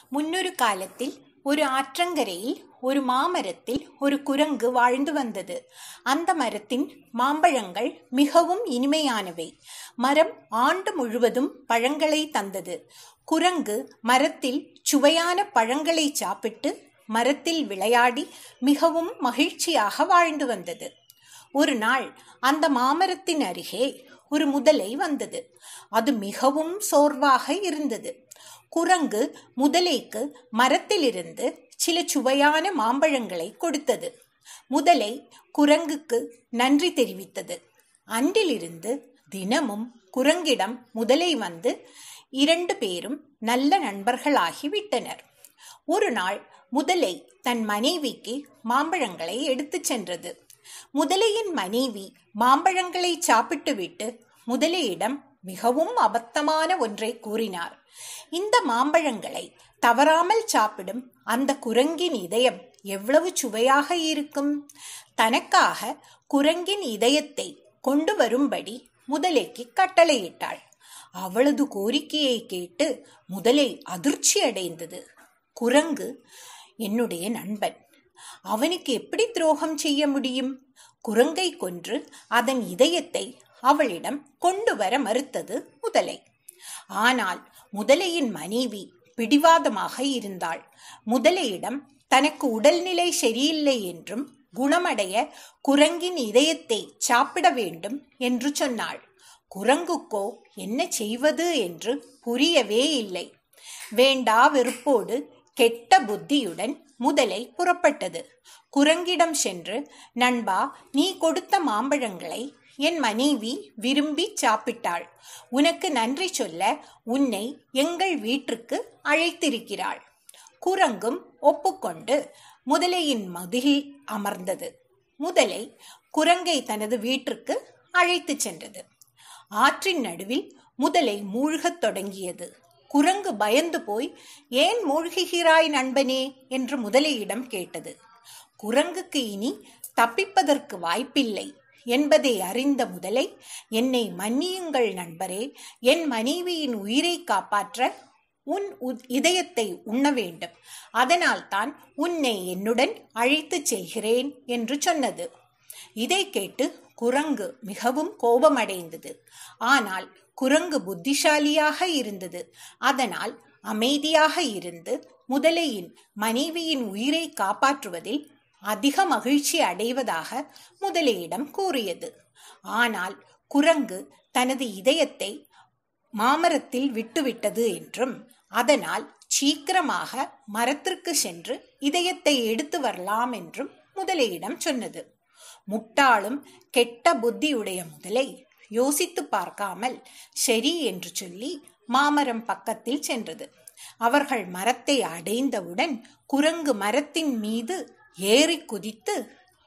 முன்னொரு காலத்தில் ஒரு ஆற்றங்கரையில் ஒரு மாமரத்தில் ஒரு குரங்கு வாழ்ந்து வந்தது அந்த மரத்தின் மாம்பழங்கள் மிகவும் இனிமையானவை மரம் ஆண்டு முழுவதும் பழங்களை தந்தது குரங்கு மரத்தில் சுவையான பழங்களை சாப்பிட்டு மரத்தில் விளையாடி மிகவும் மகிழ்ச்சியாக வாழ்ந்து வந்தது ஒரு நாள் அந்த மாமரத்தின் அருகே ஒரு முதலை வந்தது அது மிகவும் சோர்வாக இருந்தது குரங்கு முதலைக்கு மரத்திலிருந்து சில சுவையான மாம்பழங்களை கொடுத்தது முதலை குரங்குக்கு நன்றி தெரிவித்தது அன்றிலிருந்து தினமும் குரங்கிடம் முதலை வந்து இரண்டு பேரும் நல்ல நண்பர்களாகி விட்டனர் ஒரு நாள் முதலை தன் மனைவிக்கு மாம்பழங்களை எடுத்துச் சென்றது முதலையின் மனைவி மாம்பழங்களை சாப்பிட்டுவிட்டு முதலையிடம் மிகவும் அபத்தமான ஒன்றை கூறினார் இந்த மாம்பழங்களை தவறாமல் சாப்பிடும் அந்த குரங்கின் இதயம் எவ்வளவு சுவையாக இருக்கும் தனக்காக குரங்கின் இதயத்தை கொண்டு வரும்படி முதலைக்கு கட்டளையிட்டாள் அவளது கோரிக்கையை கேட்டு முதலை அதிர்ச்சி அடைந்தது குரங்கு என்னுடைய நண்பன் அவனுக்கு எப்படி துரோகம் செய்ய முடியும் குரங்கை கொன்று அதன் இதயத்தை அவளிடம் கொண்டு வர மறுத்தது முதலை ஆனால் முதலையின் மனைவி பிடிவாதமாக இருந்தாள் முதலையிடம் தனக்கு உடல்நிலை சரியில்லை என்றும் குணமடைய குரங்கின் இதயத்தை சாப்பிட வேண்டும் என்று சொன்னாள் குரங்குக்கோ என்ன செய்வது என்று புரியவே இல்லை வேண்டா வெறுப்போடு கெட்ட புத்தியுடன் முதலை புறப்பட்டது குரங்கிடம் சென்று நண்பா நீ கொடுத்த மாம்பழங்களை என் மனைவி விரும்பி சாப்பிட்டாள் உனக்கு நன்றி சொல்ல உன்னை எங்கள் வீட்டிற்கு அழைத்திருக்கிறாள் குரங்கும் ஒப்புக்கொண்டு முதலையின் மதில் அமர்ந்தது முதலை குரங்கை தனது வீட்டிற்கு அழைத்துச் சென்றது ஆற்றின் நடுவில் முதலை மூழ்கத் தொடங்கியது குரங்கு பயந்து போய் ஏன் மூழ்குகிறாய் நண்பனே என்று முதலையிடம் கேட்டது குரங்குக்கு இனி தப்பிப்பதற்கு வாய்ப்பில்லை என்பதை அறிந்த முதலை என்னை மன்னியுங்கள் நண்பரே என் மனைவியின் உயிரை காப்பாற்ற உன் இதயத்தை உண்ண வேண்டும் அதனால் தான் உன்னை என்னுடன் அழைத்துச் செல்கிறேன் என்று சொன்னது இதை கேட்டு குரங்கு மிகவும் கோபமடைந்தது ஆனால் குரங்கு புத்திசாலியாக இருந்தது அதனால் அமைதியாக இருந்து முதலையின் மனைவியின் உயிரை காப்பாற்றுவதில் அதிக மகிழ்ச்சி அடைவதாக முதலையிடம் கூறியது ஆனால் குரங்கு தனது இதயத்தை மாமரத்தில் விட்டுவிட்டது என்றும் அதனால் சீக்கிரமாக மரத்திற்கு சென்று இதயத்தை எடுத்து வரலாம் என்றும் முதலையிடம் சொன்னது முட்டாளும் கெட்ட புத்தியுடைய முதலை யோசித்து பார்க்காமல் சரி என்று சொல்லி மாமரம் பக்கத்தில் சென்றது அவர்கள் மரத்தை அடைந்தவுடன் குரங்கு மரத்தின் மீது ஏறி குதித்து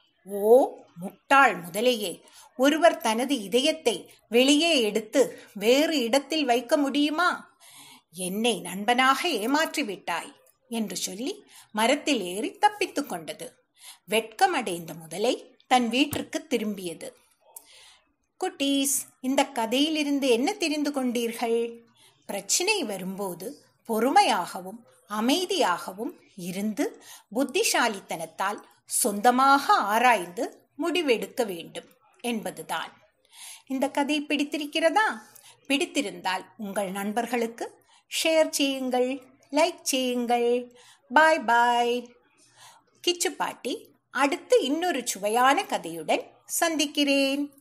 ஓ முட்டாள் முதலையே ஒருவர் தனது இதயத்தை வெளியே எடுத்து வேறு இடத்தில் வைக்க முடியுமா என்னை நண்பனாக ஏமாற்றி விட்டாய் என்று சொல்லி மரத்தில் ஏறி தப்பித்துக் கொண்டது வெட்கமடைந்த முதலை தன் வீட்டிற்கு திரும்பியது குட்டீஸ் இந்த கதையிலிருந்து என்ன தெரிந்து கொண்டீர்கள் பிரச்சினை வரும்போது பொறுமையாகவும் அமைதியாகவும் இருந்து புத்திசாலித்தனத்தால் சொந்தமாக ஆராய்ந்து முடிவெடுக்க வேண்டும் என்பதுதான் இந்த கதை பிடித்திருக்கிறதா பிடித்திருந்தால் உங்கள் நண்பர்களுக்கு ஷேர் செய்யுங்கள் லைக் செய்யுங்கள் பாய் பாய் கிச்சு பாட்டி அடுத்து இன்னொரு சுவையான கதையுடன் சந்திக்கிறேன்